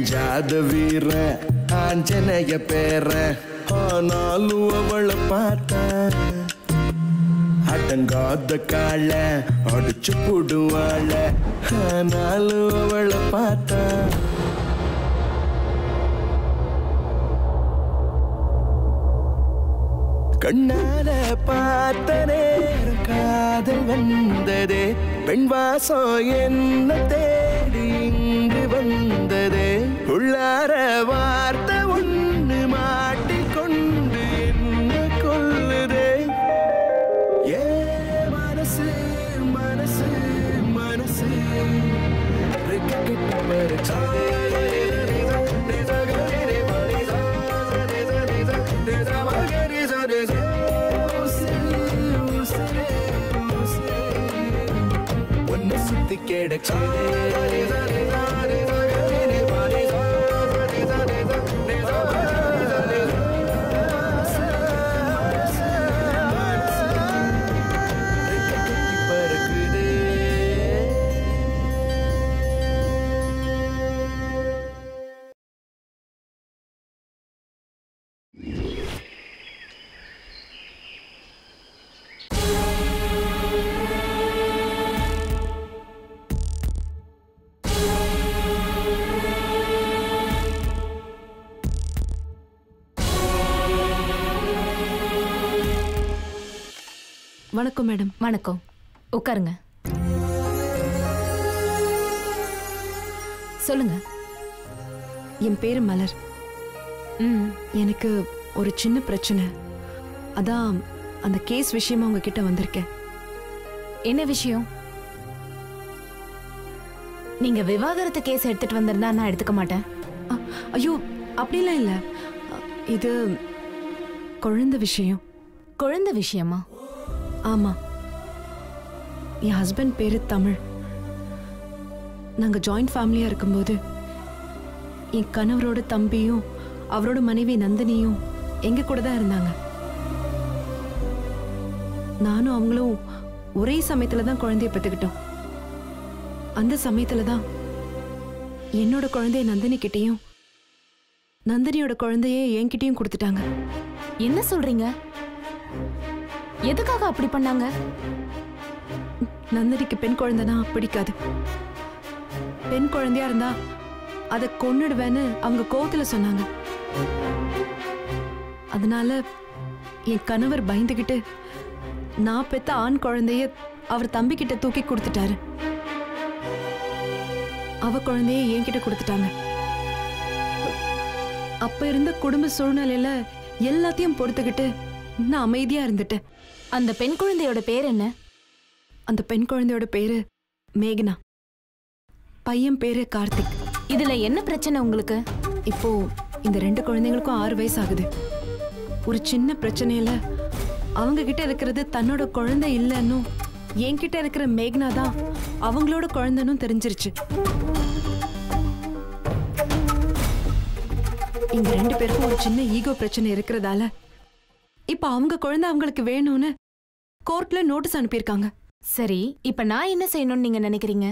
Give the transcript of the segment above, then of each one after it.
அஞ்சாத வீர ஆஞ்சனைய பேர ஆனாலும் அவளை பார்த்தேன் அடங்காத கால அடிச்சு போடுவாள ஆனாலும் அவளை பார்த்தேன் கண்ணால பார்த்த நேரம் காதல் வந்ததே பெண் வாசம் என்ன தேடி இங்கு வந்ததே உள்ளார வார்த்தை ஒண்ணு மாட்டிக்கொண்டு என்ன கொல்லுதே ஏ மனசு மனசு மனசு ரெக்க கெட்டு பறிச்சதே ஒன்னு சுத்தி பறக்குதே வணக்கம் மேடம் வணக்கம் உட்காருங்க சொல்லுங்க என் பேரு மலர் ம் எனக்கு ஒரு சின்ன பிரச்சனை அதான் அந்த கேஸ் விஷயமா உங்ககிட்ட வந்திருக்கேன் என்ன விஷயம் நீங்க விவாகரத்து கேஸ் எடுத்துட்டு வந்திருந்தா நான் எடுத்துக்க மாட்டேன் அ, ஐயோ அப்படிலாம் இல்ல அ, இது குழந்தை விஷயம் குழந்தை விஷயமா ஆமா என் ஹஸ்பண்ட் பேரு தமிழ் நாங்க ஜாயிண்ட் ஃபேமிலியா இருக்கும்போது என் கணவரோட தம்பியும் அவரோட மனைவி நந்தினியும் எங்க கூட தான் இருந்தாங்க நானும் அவங்களும் ஒரே சமயத்துல தான் குழந்தைய பெற்றுக்கிட்டோம் அந்த சமயத்துல தான் என்னோட குழந்தைய நந்தினி கிட்டேயும் நந்தினியோட குழந்தைய என்கிட்டயும் கொடுத்துட்டாங்க என்ன சொல்றீங்க எதுக்காக அப்படி பண்ணாங்க நந்தினிக்கு பெண் குழந்தைனா பிடிக்காது பெண் குழந்தையா இருந்தா அதை கொன்னுடுவேன்னு அவங்க கோவத்துல சொன்னாங்க அதனால என் கணவர் பயந்துகிட்டு நான் பெத்த ஆண் குழந்தைய அவர் தம்பி கிட்ட தூக்கி கொடுத்துட்டாரு அவ குழந்தைய என்கிட்ட கொடுத்துட்டாங்க அப்ப இருந்த குடும்ப சூழ்நிலையில எல்லாத்தையும் பொறுத்துக்கிட்டு நான் அமைதியா இருந்துட்டேன் அந்த பெண் குழந்தையோட பேர் என்ன அந்த பெண் குழந்தையோட பேரு மேகனா பையன் பேரு கார்த்திக் இதுல என்ன பிரச்சனை உங்களுக்கு இப்போ இந்த ரெண்டு குழந்தைங்களுக்கும் ஆறு வயசு ஆகுது ஒரு சின்ன பிரச்சனையில அவங்க கிட்ட இருக்கிறது தன்னோட குழந்தை இல்லைன்னும் என்கிட்ட இருக்கிற மேக்னா தான் அவங்களோட குழந்தைன்னு தெரிஞ்சிருச்சு இங்க ரெண்டு பேருக்கும் ஒரு சின்ன ஈகோ பிரச்சனை இருக்கிறதால இப்ப அவங்க குழந்தை அவங்களுக்கு வேணும்னு கோர்ட்ல நோட்டீஸ் அனுப்பியிருக்காங்க சரி இப்ப நான் என்ன செய்யணும்னு நீங்க நினைக்கிறீங்க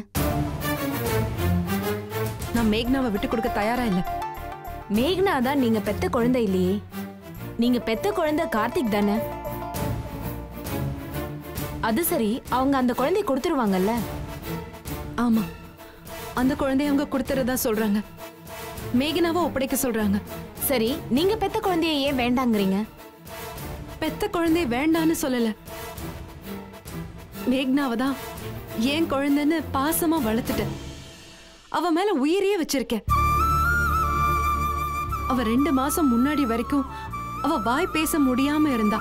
நான் மேக்னாவை விட்டு கொடுக்க தயாரா இல்ல மேக்னா தான் நீங்க பெத்த குழந்தை இல்லையே நீங்க பெத்த குழந்தை கார்த்திக் தானே அது சரி அவங்க அந்த குழந்தைய கொடுத்துருவாங்கல்ல ஆமா அந்த குழந்தைய அவங்க கொடுத்துறதா சொல்றாங்க மேகனாவை ஒப்படைக்க சொல்றாங்க சரி நீங்க பெத்த குழந்தைய ஏன் வேண்டாங்கிறீங்க பெத்த குழந்தை வேண்டான்னு சொல்லல மேக்னாவை தான் ஏன் குழந்தைன்னு பாசமா வளர்த்துட்டேன் அவ மேல உயிரையே வச்சிருக்கேன் அவ ரெண்டு மாசம் முன்னாடி வரைக்கும் அவ வாய் பேச முடியாம இருந்தா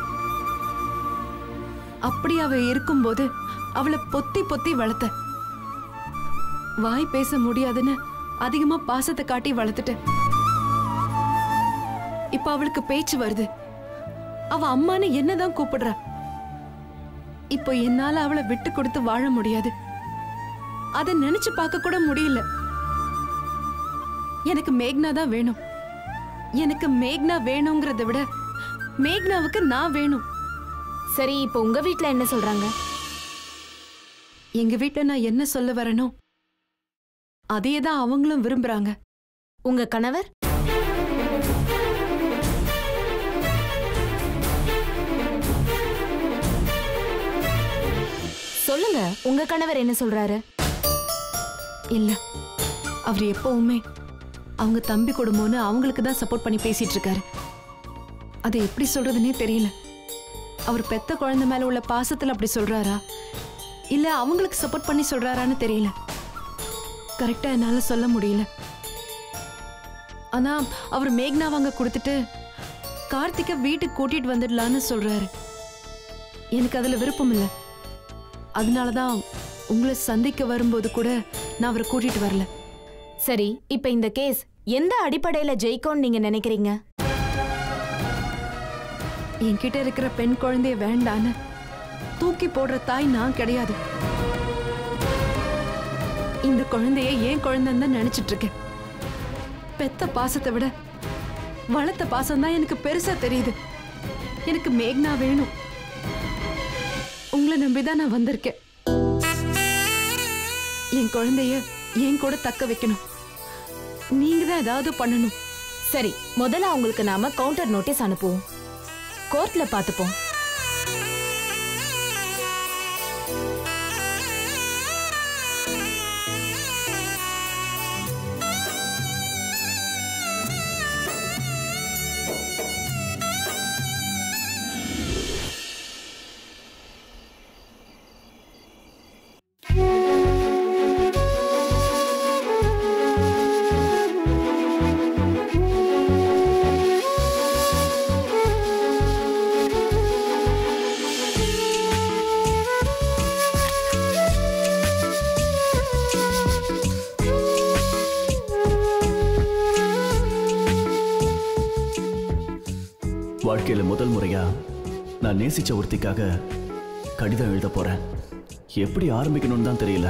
அப்படி அவ இருக்கும்போது அவளை பொத்தி பொத்தி வளர்த்த வாய் பேச முடியாதுன்னு அதிகமா பாசத்தை காட்டி வளர்த்துட்டேன் இப்ப அவளுக்கு பேச்சு வருது அவ அம்மான்னு என்னதான் கூப்பிடுறா இப்போ என்னால அவளை விட்டு கொடுத்து வாழ முடியாது அத நினைச்சு பார்க்க கூட முடியல எனக்கு மேக்னா தான் வேணும் எனக்கு மேக்னா வேணுங்கிறத விட மேக்னாவுக்கு நான் வேணும் சரி இப்போ உங்க வீட்ல என்ன சொல்றாங்க எங்க வீட்ல நான் என்ன சொல்ல வரேனோ அதையே தான் அவங்களும் விரும்புறாங்க உங்க கணவர் சொல்லுங்க உங்க கணவர் என்ன சொல்றாரு இல்ல அவர் எப்பவுமே அவங்க தம்பி குடும்பம்னு அவங்களுக்கு தான் சப்போர்ட் பண்ணி பேசிட்டு இருக்காரு அதை எப்படி சொல்றதுன்னே தெரியல அவர் பெத்த குழந்தை மேல உள்ள பாசத்துல அப்படி சொல்றாரா இல்ல அவங்களுக்கு சப்போர்ட் பண்ணி சொல்றாரான்னு தெரியல கரெக்டா என்னால சொல்ல முடியல ஆனா அவர் மேக்னா வாங்க கொடுத்துட்டு கார்த்திகை வீட்டுக்கு கூட்டிட்டு வந்துடலான்னு சொல்றாரு எனக்கு அதுல விருப்பம் இல்லை அதனாலதான் உங்களை சந்திக்க வரும்போது கூட நான் அவரை கூட்டிட்டு வரல சரி இப்ப இந்த கேஸ் எந்த அடிப்படையில ஜெயிக்கும்னு நீங்க நினைக்கிறீங்க என்கிட்ட இருக்கிற பெண் குழந்தைய வேண்டான்னு தூக்கி போடுற தாய் நான் கிடையாது இந்த குழந்தைய ஏன் குழந்தைன்னு தான் நினைச்சிட்டு இருக்கேன் பெத்த பாசத்தை விட வளர்த்த பாசம் தான் எனக்கு பெருசா தெரியுது எனக்கு மேக்னா வேணும் உங்களை நம்பிதான் நான் வந்திருக்கேன் என் குழந்தைய என் கூட தக்க வைக்கணும் நீங்க தான் ஏதாவது பண்ணணும் சரி முதல்ல அவங்களுக்கு நாம கவுண்டர் நோட்டீஸ் அனுப்புவோம் கோர்ட்ல பாத்துப்போம் வாழ்க்கையில முதல் முறையா நான் நேசிச்ச ஒருத்திக்காக கடிதம் எழுத போறேன் எப்படி ஆரம்பிக்கணும்னு தான் தெரியல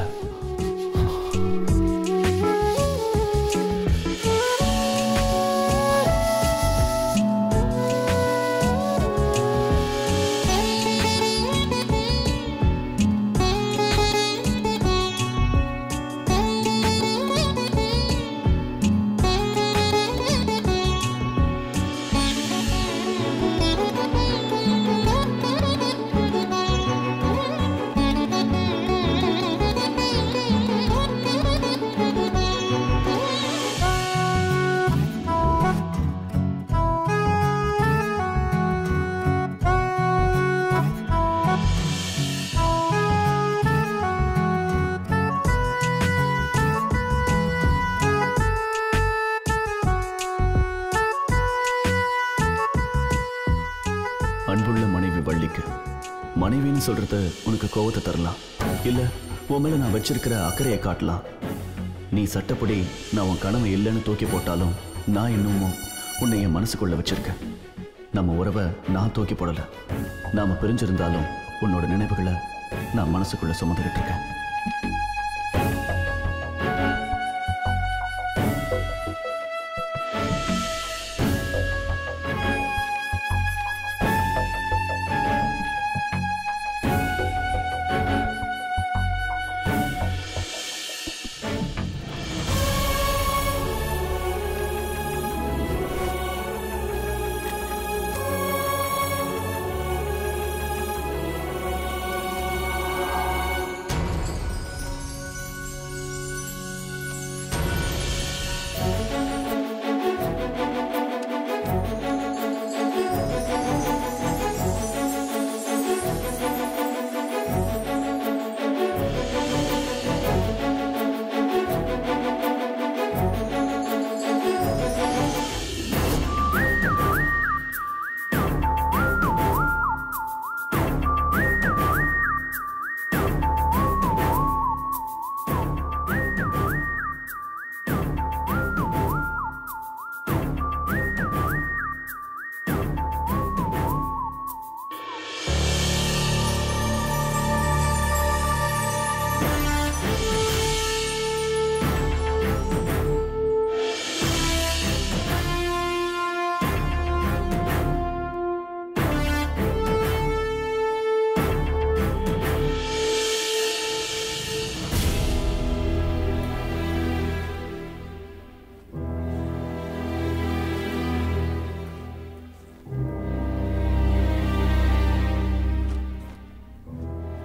அன்புள்ள மனைவி வள்ளிக்கு மனைவின்னு சொல்றது உனக்கு கோவத்தை தரலாம் இல்ல உன் மேல நான் வச்சிருக்கிற அக்கறையை காட்டலாம் நீ சட்டப்படி நான் உன் கனவு இல்லைன்னு தூக்கி போட்டாலும் நான் இன்னமும் உன்னை என் மனசுக்குள்ள வச்சிருக்கேன் நம்ம உறவை நான் தூக்கி போடல நாம பிரிஞ்சிருந்தாலும் உன்னோட நினைவுகளை நான் மனசுக்குள்ள சுமந்துகிட்டு இருக்கேன்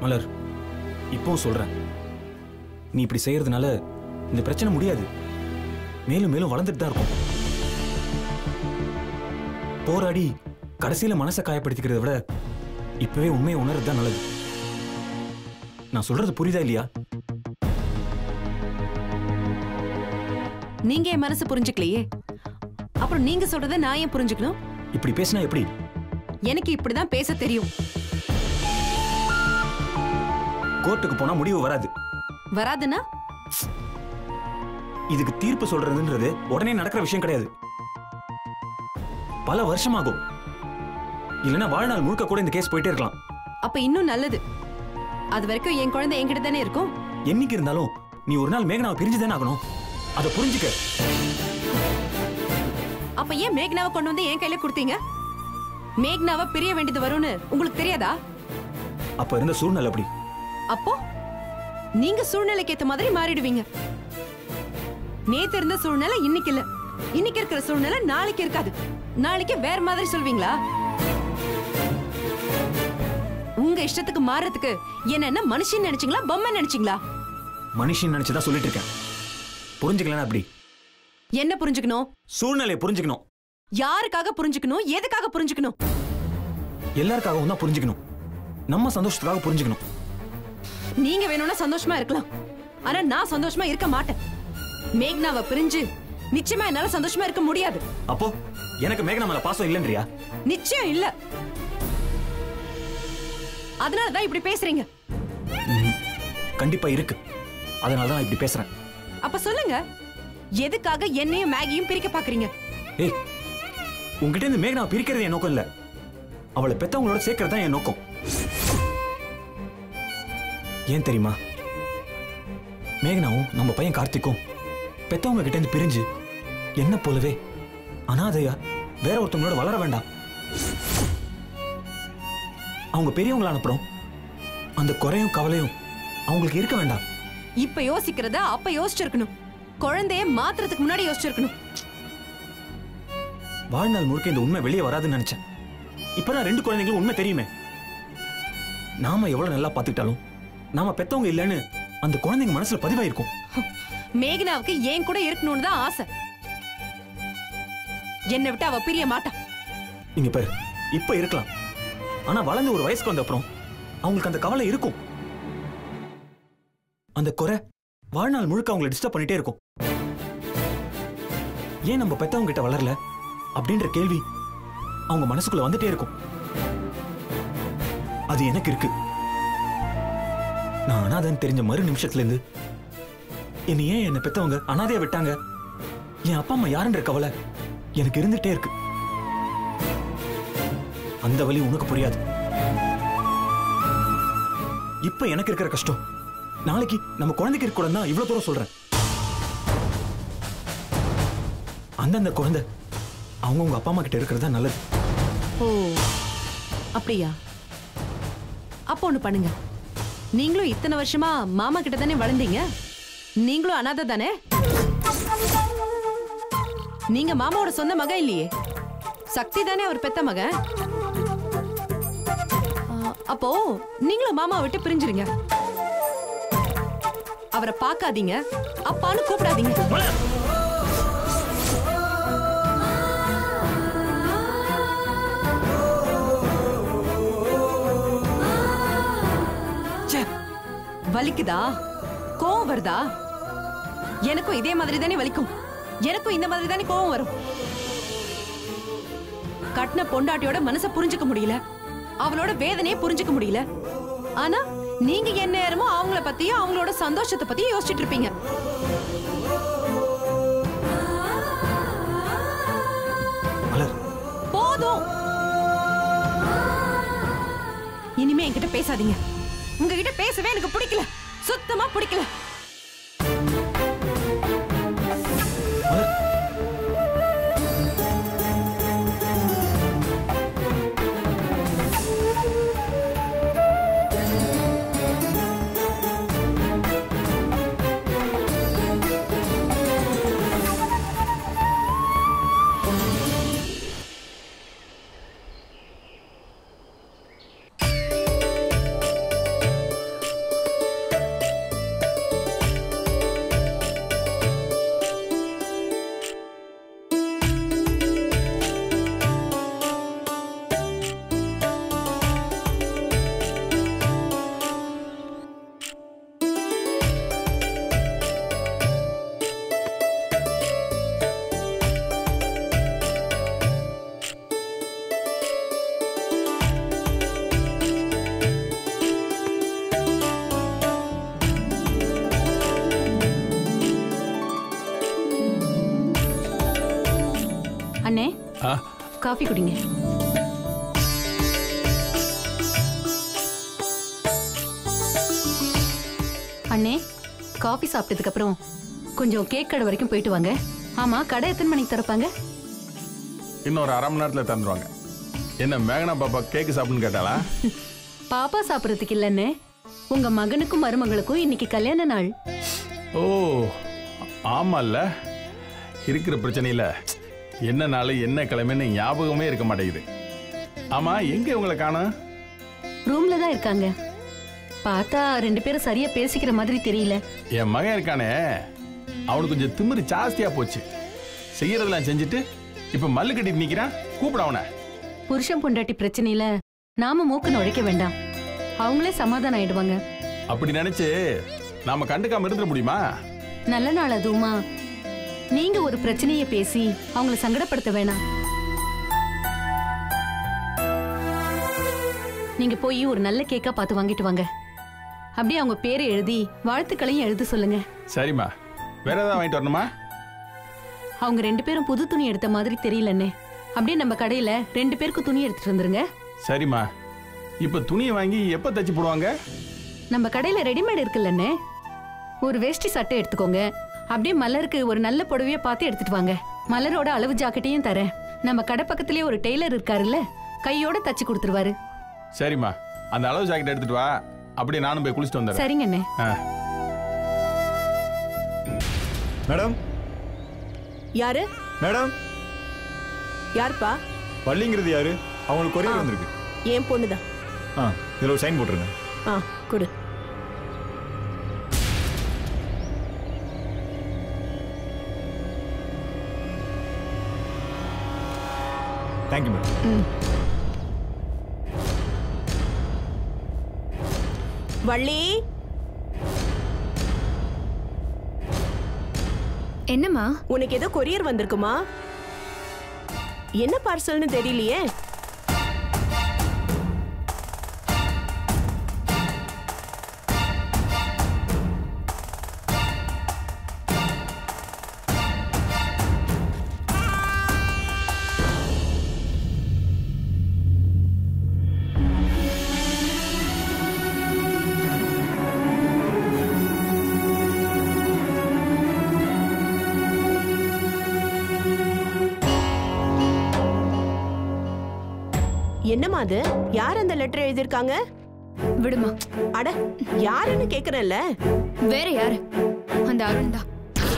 மலர் இப்பவும் சொல்றேன் நீ இப்படி செய்யறதுனால இந்த பிரச்சனை முடியாது மேலும் மேலும் வளர்ந்துட்டு தான் இருக்கும் போராடி கடைசியில மனசை காயப்படுத்திக்கிறத விட இப்பவே உண்மையை உணர்றது தான் நல்லது நான் சொல்றது புரியுதா இல்லையா நீங்க என் மனசு புரிஞ்சுக்கலையே அப்புறம் நீங்க சொல்றத நான் ஏன் புரிஞ்சுக்கணும் இப்படி பேசினா எப்படி எனக்கு இப்படிதான் பேச தெரியும் கோர்ட்டுக்கு போனா முடிவு வராது வராதுன்னா இதுக்கு தீர்ப்பு சொல்றதுன்றது உடனே நடக்கிற விஷயம் கிடையாது பல வருஷமாகும் இல்லைன்னா வாழ்நாள் முழுக்க கூட இந்த கேஸ் போயிட்டே இருக்கலாம் அப்ப இன்னும் நல்லது அது வரைக்கும் என் குழந்தை என்கிட்ட தானே இருக்கும் என்னைக்கு இருந்தாலும் நீ ஒரு நாள் மேகனாவை பிரிஞ்சுதானே ஆகணும் அதை புரிஞ்சுக்க அப்ப ஏன் மேக்னாவை கொண்டு வந்து என் கையில கொடுத்தீங்க மேக்னாவை பிரிய வேண்டியது வரும்னு உங்களுக்கு தெரியாதா அப்ப இருந்த சூழ்நிலை அப்படி அப்போ நீங்க சூழ்நிலைக்கு ஏத்த மாதிரி மாறிடுவீங்க நேத்து இருந்த சூழ்நிலை இன்னைக்கு இல்ல இன்னைக்கு இருக்கிற சூழ்நிலை நாளைக்கு இருக்காது நாளைக்கு வேற மாதிரி சொல்வீங்களா உங்க இஷ்டத்துக்கு மாறதுக்கு என்ன என்ன மனுஷன் நினைச்சீங்களா பொம்மை நினைச்சீங்களா மனுஷன் நினைச்சுதான் சொல்லிட்டு இருக்கேன் புரிஞ்சுக்கலனா அப்படி என்ன புரிஞ்சுக்கணும் சூழ்நிலையை புரிஞ்சுக்கணும் யாருக்காக புரிஞ்சுக்கணும் எதுக்காக புரிஞ்சுக்கணும் எல்லாருக்காகவும் தான் புரிஞ்சுக்கணும் நம்ம சந்தோஷத்துக்காக புரிஞ்சுக்கணும் நீங்க வேணும்னா சந்தோஷமா இருக்கலாம் ஆனா நான் சந்தோஷமா இருக்க மாட்டேன் மேக்னாவை பிரிஞ்சு நிச்சயமா என்னால சந்தோஷமா இருக்க முடியாது அப்போ எனக்கு மேகனா மேல பாசம் இல்லைன்றியா நிச்சயம் இல்ல அதனால தான் இப்படி பேசுறீங்க கண்டிப்பா இருக்கு அதனால தான் நான் இப்படி பேசுறேன் அப்ப சொல்லுங்க எதுக்காக என்னையும் மேகியும் பிரிக்க பாக்குறீங்க ஏய் உங்ககிட்ட இருந்து மேகனாவை பிரிக்கிறது என் நோக்கம் இல்ல அவளை பெத்தவங்களோட சேர்க்கறது தான் என் நோக்கம் ஏன் தெரியுமா மேகனாவும் நம்ம பையன் கார்த்திக்கும் பெத்தவங்க கிட்ட இருந்து பிரிஞ்சு என்ன போலவே அனாதையா வேற ஒருத்தவங்களோட வளர வேண்டாம் அவங்க பெரியவங்களான அப்புறம் அந்த குறையும் கவலையும் அவங்களுக்கு இருக்க வேண்டாம் இப்ப யோசிக்கிறத அப்ப யோசிச்சிருக்கணும் குழந்தைய மாத்துறதுக்கு முன்னாடி யோசிச்சிருக்கணும் வாழ்நாள் முழுக்க இந்த உண்மை வெளியே வராதுன்னு நினைச்சேன் இப்பதான் ரெண்டு குழந்தைங்களும் உண்மை தெரியுமே நாம எவ்வளவு நல்லா பாத்துக்கிட்டாலும் நாம பெத்தவங்க இல்லைன்னு அந்த குழந்தைங்க மனசுல பதிவாயிருக்கும் மேகனாவுக்கு ஏன் கூட இருக்கணும்னு தான் ஆசை என்னை விட்டு அவ பிரிய மாட்டா இங்க பாரு இப்ப இருக்கலாம் ஆனா வளர்ந்து ஒரு வயசுக்கு வந்த அப்புறம் அவங்களுக்கு அந்த கவலை இருக்கும் அந்த குறை வாழ்நாள் முழுக்க அவங்களை டிஸ்டர்ப் பண்ணிட்டே இருக்கும் ஏன் நம்ம பெத்தவங்க கிட்ட வளரல அப்படின்ற கேள்வி அவங்க மனசுக்குள்ள வந்துட்டே இருக்கும் அது எனக்கு இருக்கு நான் அனாதைன்னு தெரிஞ்ச மறு நிமிஷத்துல இருந்து என்னை ஏன் என்னை பெத்தவங்க அனாதையா விட்டாங்க என் அப்பா அம்மா யாருன்ற கவலை எனக்கு இருந்துட்டே இருக்கு அந்த வலி உனக்கு புரியாது இப்ப எனக்கு இருக்கிற கஷ்டம் நாளைக்கு நம்ம குழந்தைக்கு இருக்க தான் இவ்வளவு தூரம் சொல்றேன் அந்தந்த குழந்தை அவங்க உங்க அப்பா அம்மா கிட்ட இருக்கிறது தான் நல்லது ஓ அப்படியா அப்போ ஒண்ணு பண்ணுங்க நீங்களும் இத்தனை வருஷமா மாமா கிட்ட தானே வளர்ந்தீங்க நீங்களும் அனாதை தானே நீங்க மாமாவோட சொந்த மகன் இல்லையே சக்தி தானே அவர் பெத்த மகன் ஆ, அப்போ நீங்களும் மாமா விட்டு பிரிஞ்சிருங்க அவரை பார்க்காதீங்க அப்பான்னு கூப்பிடாதீங்க ச்சே, வலிக்குதா கோவம் வருதா எனக்கும் இதே மாதிரி தானே வலிக்கும் எனக்கும் இந்த மாதிரி தானே கோவம் வரும் கட்டின பொண்டாட்டியோட மனசை புரிஞ்சுக்க முடியல அவளோட வேதனையை புரிஞ்சுக்க முடியல ஆனா நீங்க என் நேரமும் அவங்கள பத்தியும் அவங்களோட சந்தோஷத்தை பத்தியும் யோசிச்சுட்டு இருப்பீங்க மலர் போதும் இனிமே என்கிட்ட பேசாதீங்க உங்ககிட்ட பேசவே எனக்கு பிடிக்கல சுத்தமா பிடிக்கல மலர் காஃபி குடிங்க அண்ணே காஃபி சாப்பிட்டதுக்கு அப்புறம் கொஞ்சம் கேக் கடை வரைக்கும் போயிட்டு வாங்க ஆமா கடை எத்தனை மணிக்கு திறப்பாங்க இன்னொரு அரை மணி நேரத்தில் தந்துருவாங்க என்ன மேகனா பாப்பா கேக்கு சாப்பிடுன்னு கேட்டாளா பாப்பா சாப்பிட்றதுக்கு இல்லைன்னு உங்க மகனுக்கும் மருமகளுக்கும் இன்னைக்கு கல்யாண நாள் ஓ ஆமால்ல இருக்கிற பிரச்சனையில என்ன நாள் என்ன கிழமைன்னு ஞாபகமே இருக்க மாட்டேங்குது ஆமா எங்க உங்களை காணோம் ரூம்ல தான் இருக்காங்க பார்த்தா ரெண்டு பேரும் சரியா பேசிக்கிற மாதிரி தெரியல என் மகன் இருக்கானே அவனுக்கு கொஞ்சம் திமிரு ஜாஸ்தியா போச்சு செய்யறதெல்லாம் செஞ்சுட்டு இப்ப மல்லு கட்டிட்டு நிக்கிறான் கூப்பிட அவனை புருஷன் பொண்டாட்டி பிரச்சனையில நாம மூக்கு நுழைக்க வேண்டாம் அவங்களே சமாதானம் ஆயிடுவாங்க அப்படி நினைச்சு நாம கண்டுக்காம இருந்துட முடியுமா நல்ல நாள் அதுவுமா நீங்க ஒரு பிரச்சனைய பேசி அவங்கள சங்கடப்படுத்த வேணாம் நீங்க போய் ஒரு நல்ல கேக்கா பார்த்து வாங்கிட்டு வாங்க அப்படியே அவங்க பேரை எழுதி வாழ்த்துக்களையும் எழுத சொல்லுங்க சரிம்மா வேற ஏதாவது வாங்கிட்டு வரணுமா அவங்க ரெண்டு பேரும் புது துணி எடுத்த மாதிரி தெரியலண்ணே அப்படியே நம்ம கடையில ரெண்டு பேருக்கும் துணி எடுத்துட்டு வந்துருங்க சரிம்மா இப்ப துணியை வாங்கி எப்ப தச்சு போடுவாங்க நம்ம கடையில ரெடிமேட் இருக்குல்லண்ணே ஒரு வேஷ்டி சட்டை எடுத்துக்கோங்க அப்படியே மலருக்கு ஒரு நல்ல புடவைய பார்த்து எடுத்துட்டு வாங்க மலரோட அளவு ஜாக்கெட்டையும் தரேன் நம்ம கடை பக்கத்துலயே ஒரு டெய்லர் இருக்காருல்ல கையோட தச்சு கொடுத்துருவாரு சரிம்மா அந்த அளவு ஜாக்கெட் எடுத்துட்டு வா அப்படியே நானும் போய் குளிச்சுட்டு வந்துடுறேன் சரிங்கண்ணே ஆ மேடம் யாரு மேடம் யாருப்பா பள்ளிங்கிறது யாரு அவங்களுக்கு கொரியர் வந்திருக்கு என் பொண்ணுதான் ஆ இதில் ஒரு சைன் போட்டுருங்க ஆ கொடு தேங்க்யூ மேடம் வள்ளி என்னம்மா உனக்கு ஏதோ கொரியர் வந்திருக்குமா என்ன பார்சல்னு தெரியலையே என்னம்மா அது யார் அந்த லெட்டர் எழுதியிருக்காங்க விடுமா அட யாருன்னு கேக்குறேன்ல வேற யாரு அந்த அருண் தான்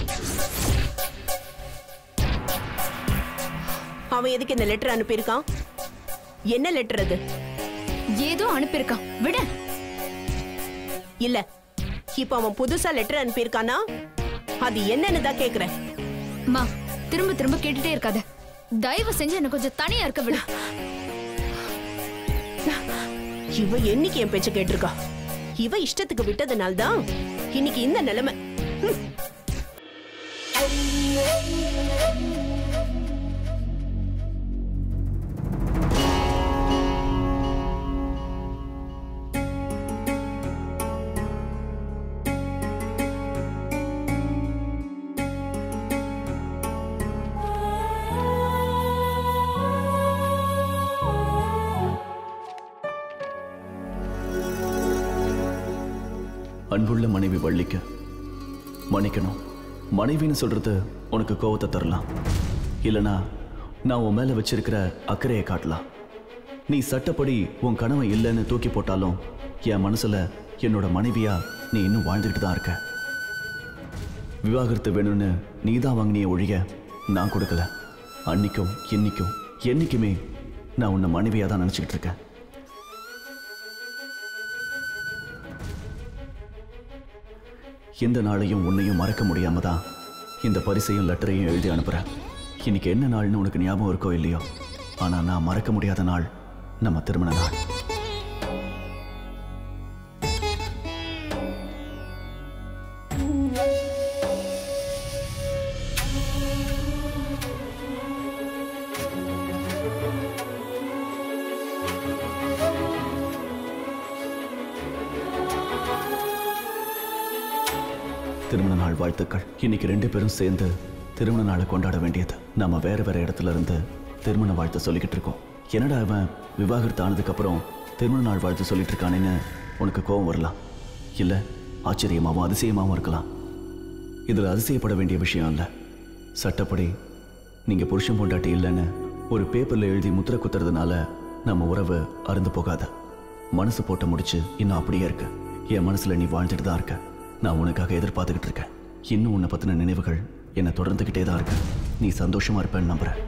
அவன் எதுக்கு இந்த லெட்டர் அனுப்பியிருக்கான் என்ன லெட்டர் அது ஏதோ அனுப்பியிருக்கான் விட இல்ல இப்ப அவன் புதுசா லெட்டர் அனுப்பியிருக்கானா அது என்னன்னு தான் கேக்குறேன் மா திரும்ப திரும்ப கேட்டுட்டே இருக்காத தயவு செஞ்சு என்ன கொஞ்சம் தனியா இருக்க விடு இவ என்னைக்கு என் பேச்ச கேட்டிருக்கா இவ இஷ்டத்துக்கு விட்டதுனால தான் இன்னைக்கு இந்த நிலைமை ஹம். அன்புள்ள மனைவி வள்ளிக்க மன்னிக்கணும் மனைவின்னு சொல்றது உனக்கு கோவத்தை தரலாம் இல்லனா நான் உன் மேல வச்சிருக்கிற அக்கறையை காட்டலாம் நீ சட்டப்படி உன் கனவை இல்லைன்னு தூக்கி போட்டாலும் என் மனசுல என்னோட மனைவியா நீ இன்னும் வாழ்ந்துகிட்டு தான் இருக்க விவாகரத்து வேணும்னு நீ தான் வாங்கினிய ஒழிய நான் கொடுக்கல அன்னைக்கும் இன்னைக்கும் என்னைக்குமே நான் உன்னை மனைவியா தான் நினச்சிக்கிட்டு இருக்கேன் இந்த நாளையும் உன்னையும் மறக்க முடியாம தான் இந்த பரிசையும் லெட்டரையும் எழுதி அனுப்புறேன் இன்னைக்கு என்ன நாள்னு உனக்கு ஞாபகம் இருக்கோ இல்லையோ ஆனா நான் மறக்க முடியாத நாள் நம்ம திருமண நாள் திருமண நாள் வாழ்த்துக்கள் இன்னைக்கு ரெண்டு பேரும் சேர்ந்து திருமண நாளை கொண்டாட வேண்டியது நாம வேற வேற இடத்துல இருந்து திருமண வாழ்த்து சொல்லிக்கிட்டு இருக்கோம் என்னடா அவன் விவாகரத்து ஆனதுக்கப்புறம் திருமண நாள் வாழ்த்து சொல்லிட்டு இருக்கானேன்னு உனக்கு கோபம் வரலாம் இல்லை ஆச்சரியமாகவும் அதிசயமாகவும் இருக்கலாம் இதில் அதிசயப்பட வேண்டிய விஷயம் இல்லை சட்டப்படி நீங்கள் புருஷன் பொண்டாட்டி இல்லைன்னு ஒரு பேப்பரில் எழுதி முத்திரை குத்துறதுனால நம்ம உறவு அருந்து போகாத மனசு போட்ட முடிச்சு இன்னும் அப்படியே இருக்கு என் மனசுல நீ வாழ்ந்துட்டு தான் இருக்க நான் உனக்காக எதிர்பார்த்துக்கிட்டு இருக்கேன் இன்னும் உன்னை பற்றின நினைவுகள் என்னை தொடர்ந்துக்கிட்டே தான் இருக்கு நீ சந்தோஷமா இருப்பேன்னு நம்புறேன்